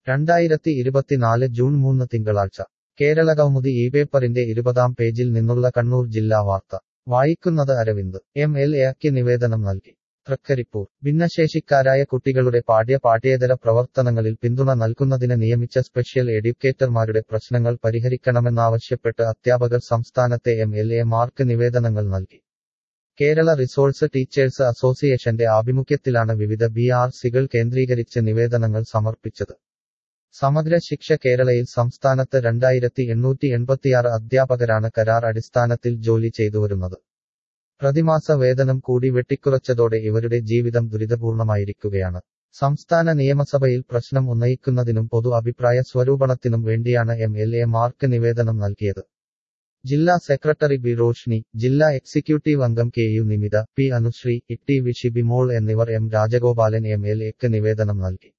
രണ്ടായിരത്തി ഇരുപത്തിനാല് ജൂൺ മൂന്ന് തിങ്കളാഴ്ച കേരള കൗമുദി ഈ പേപ്പറിന്റെ ഇരുപതാം പേജിൽ നിന്നുള്ള കണ്ണൂർ ജില്ലാ വാർത്ത വായിക്കുന്നത് അരവിന്ദ് എം എൽ എക്ക് നിവേദനം നൽകി തൃക്കരിപ്പൂർ ഭിന്നശേഷിക്കാരായ കുട്ടികളുടെ പാഠ്യ പാഠ്യേതര പ്രവർത്തനങ്ങളിൽ പിന്തുണ നൽകുന്നതിന് നിയമിച്ച സ്പെഷ്യൽ എഡ്യൂക്കേറ്റർമാരുടെ പ്രശ്നങ്ങൾ പരിഹരിക്കണമെന്നാവശ്യപ്പെട്ട് അധ്യാപകർ സംസ്ഥാനത്തെ എം എൽ എമാർക്ക് നിവേദനങ്ങൾ നൽകി കേരള റിസോഴ്സ് ടീച്ചേഴ്സ് അസോസിയേഷന്റെ ആഭിമുഖ്യത്തിലാണ് വിവിധ ബി ആർ സികൾ കേന്ദ്രീകരിച്ച് നിവേദനങ്ങൾ സമർപ്പിച്ചത് സമഗ്ര ശിക്ഷ കേരളയിൽ സംസ്ഥാനത്ത് രണ്ടായിരത്തി എണ്ണൂറ്റി എൺപത്തിയാറ് അധ്യാപകരാണ് കരാർ അടിസ്ഥാനത്തിൽ ജോലി ചെയ്തുവരുന്നത് പ്രതിമാസ വേതനം കൂടി വെട്ടിക്കുറച്ചതോടെ ഇവരുടെ ജീവിതം ദുരിതപൂർണമായിരിക്കുകയാണ് സംസ്ഥാന നിയമസഭയിൽ പ്രശ്നം ഉന്നയിക്കുന്നതിനും പൊതു അഭിപ്രായ സ്വരൂപണത്തിനും വേണ്ടിയാണ് എം എൽ എ മാർക്ക് നിവേദനം നൽകിയത് ജില്ലാ സെക്രട്ടറി ബി റോഷ്നി ജില്ലാ എക്സിക്യൂട്ടീവ് അംഗം K U Nimitha P Anushree E T V Shibimol എന്നിവർ എം രാജഗോപാലൻ എം എൽ എക്ക് നിവേദനം നൽകി